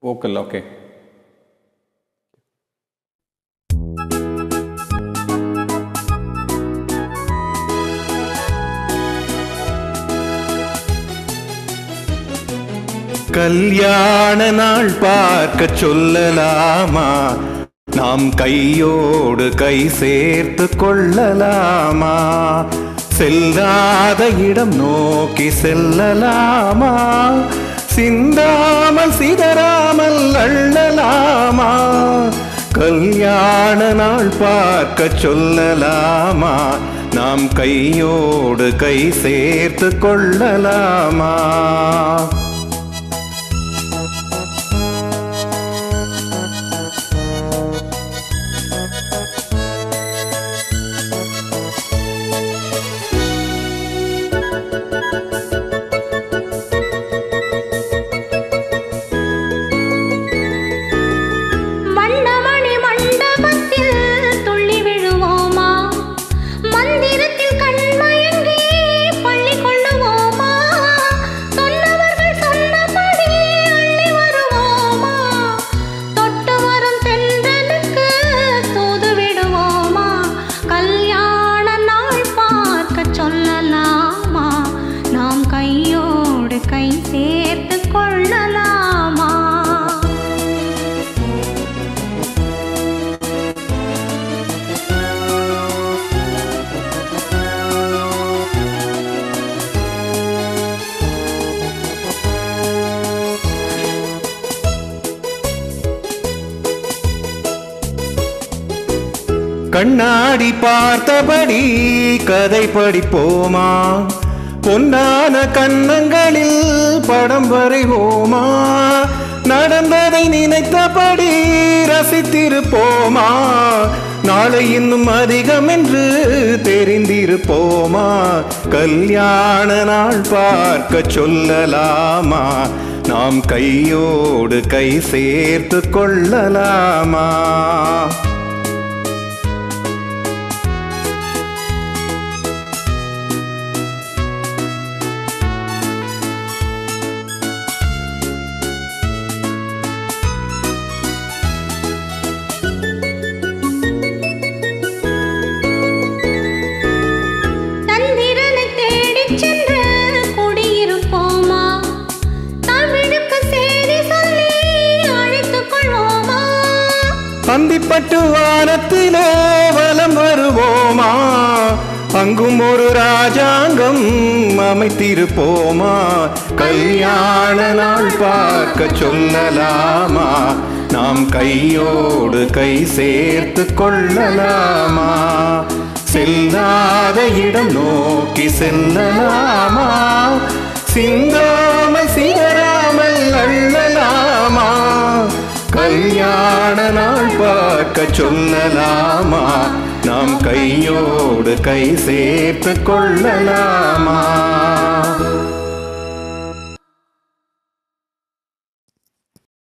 vocal okay கல்யாண நாள் பார்க்க சொல்லலாமா நாம் கையோடு கை சேர்த்து கொள்ளலாமா செல்லாத இடம் நோக்கி செல்லலாமா சிந்தாமல் சிதறாமல் அள்ளலாமா கல்யாண நாள் பார்க்க சொல்லலாமா நாம் கையோடு கை சேர்த்து கொள்ளலாமா வண்ணமணி மண்டபத்தில் துள்ளி விழுவோமா மந்திரத்தில் கண்மயங்கி பள்ளி கொள்ளுவோமா சொன்னவர்கள் சொன்னபடி அள்ளி வருவோமா தொட்டு வரும் தென்றலுக்கு தூது விடுவோமா கல்யாண நாள் பார்க்க சொல்லலாமா நாம் கையோடு கை சேர்த்து கொள்ளலாமா கண்ணாடி பார்த்தபடி கதை படிப்போமா பொன்னான கன்னங்களில் படம் வரைவோமா நடந்ததை நினைத்தபடி ரசித்திருப்போமா நாளை இன்னும் அதிகம் என்று தெரிந்திருப்போமா கல்யாண நாள் பார்க்க சொல்லலாமா நாம் கையோடு கை சேர்த்து கொள்ளலாமா தந்திரனை தேடிச் சென்று குடியிருப்போமா தமிழுக்கு செய்தி சொல்லி அழைத்துக் கொள்வோமா அந்திப்பட்டு வானத்திலே வலம் வருவோமா அங்கும் ஒரு ராஜாங்கம் அமைத்திருப்போமா கல்யாண நாள் பார்க்க சொல்லலாமா நாம் கையோடு கை சேர்த்து கொள்ளலாமா செல்லாத இடம் நோக்கி செல்லலாமா சிந்தாமல் சிதறாமல் அள்ளலாமா கல்யாண நாள் பார்க்க சொல்லலாமா நாம் கையோடு கை சேர்த்து கொள்ளலாமா